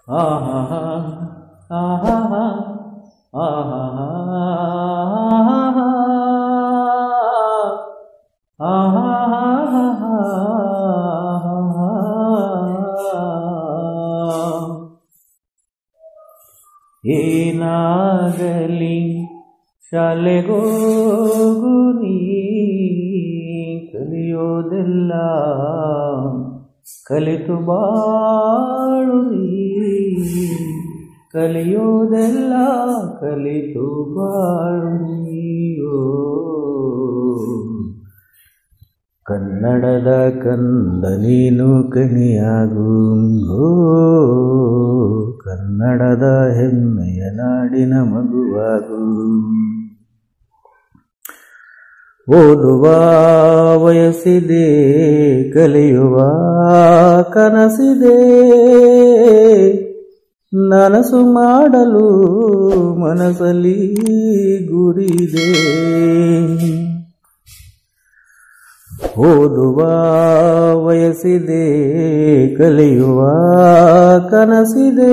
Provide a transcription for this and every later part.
ಆಹಾ ಆಹಾ ಏನಾಗಲಿ ಶಾಲೆಗೋಗುನಿ ಕಲಿಯೋದೆಲ್ಲ ಕಲಿತು ಬಾಳುನಿ ಕಲಿಯೋದೆಲ್ಲ ಕಲಿತು ಬಾಳುನಿಯೋ ಕನ್ನಡದ ಕಂದ ನೀನು ಕಣಿಯಾಗು ಓ ಕನ್ನಡದ ಹೆಮ್ಮೆಯ ನಾಡಿನ ಮಗುವಾಗು ಓದುವ ವಯಸ್ಸಿದೆ ಕಲಿಯುವ ಕನಸಿದೆ ನನಸು ಮಾಡಲು ಮನಸ್ಸಲ್ಲಿ ಗುರಿದೆ ಓದುವ ವಯಸ್ಸಿದೆ ಕಲಿಯುವ ಕನಸಿದೆ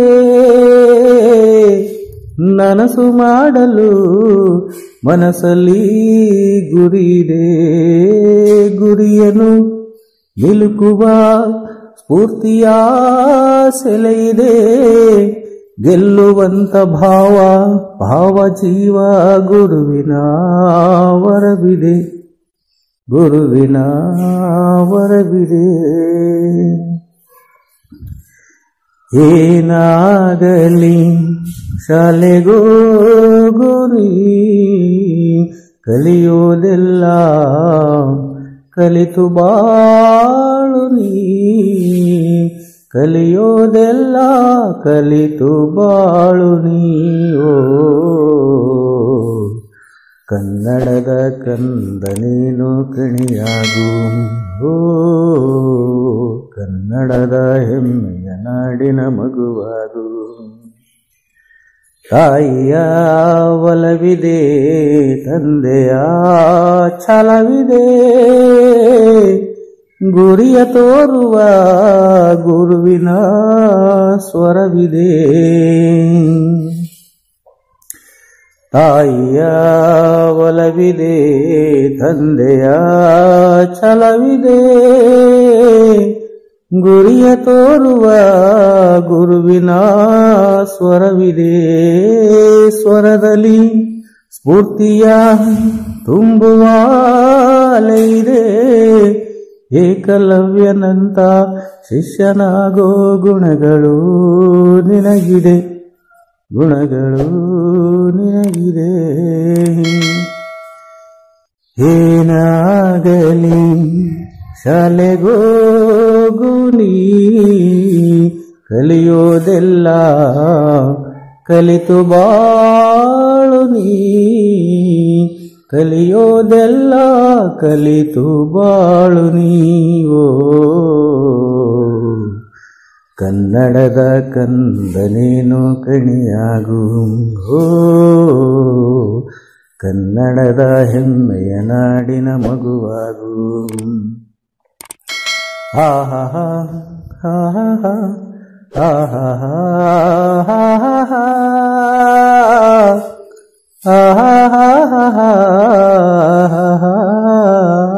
ನನಸು ಮಾಡಲು ಮನಸ್ಸಲ್ಲಿ ಗುರಿದೆ ಗುರಿಯನ್ನು ನಿಲುಕುವ ಸ್ಫೂರ್ತಿಯ ಸೆಲೆಯಿದೆ ಗೆಲ್ಲುವಂತ ಭಾವ ಭಾವ ಜೀವ ಗುರುವಿನ ವರವಿದೆ ಗುರುವಿನ ವರವಿದೆ ಏನಾಗಲಿ ಶಾಲೆಗೋಗುರಿ ಕಲಿಯೋದೆಲ್ಲ ಕಲಿತು ಬಾಳು ನೀ ಕಲಿಯೋದೆಲ್ಲ ಕಲಿತು ಬಾಳು ನೀಯೋ ಕನ್ನಡದ ಕಂದ ನೀನು ಕಣಿಯಾಗು ಓ ಕನ್ನಡದ ಹೆಮ್ಮೆಯ ನಾಡಿನ ಮಗುವಾಗು ತಾಯಿಯ ಒಲವಿದೆ ತಂದೆಯ ಛಲವಿದೆ ಗುರಿಯ ತೋರುವ ಗುರುವಿನ ಸ್ವರವಿದೆ ತಾಯಿಯ ಒಲವಿದೆ ತಂದೆಯ ಛಲವಿದೆ ಗುರಿಯ ತೋರುವ ಗುರುವಿನ ಸ್ವರವಿದೆ ಸ್ವರದಲ್ಲಿ ಸ್ಫೂರ್ತಿಯ ತುಂಬುವ ಅಲೆ ಇದೆ ಏಕಲವ್ಯನಂತ ಶಿಷ್ಯನಾಗೋ ಗುಣಗಳು ನಿನಗಿದೆ ಗುಣಗಳು ನಿನಗಿದೆ ಏನಾಗಲಿ ಶಾಲೆಗೋಗುನಿ ಕಲಿಯೋದೆಲ್ಲ ಕಲಿತು ಬಾಳು ನೀ ಕಲಿಯೋದೆಲ್ಲ ಕಲಿತು ಬಾಳು ನೀವೋ ಕನ್ನಡದ ಕಂದ ನೀನು ಕಣಿಯಾಗು ಓ ಕನ್ನಡದ ಹೆಮ್ಮೆಯ ನಾಡಿನ ಮಗುವಾಗು ಆಹಾ ಆಹಾ ಆಹಾ ಆಹಾ ಆಹಾ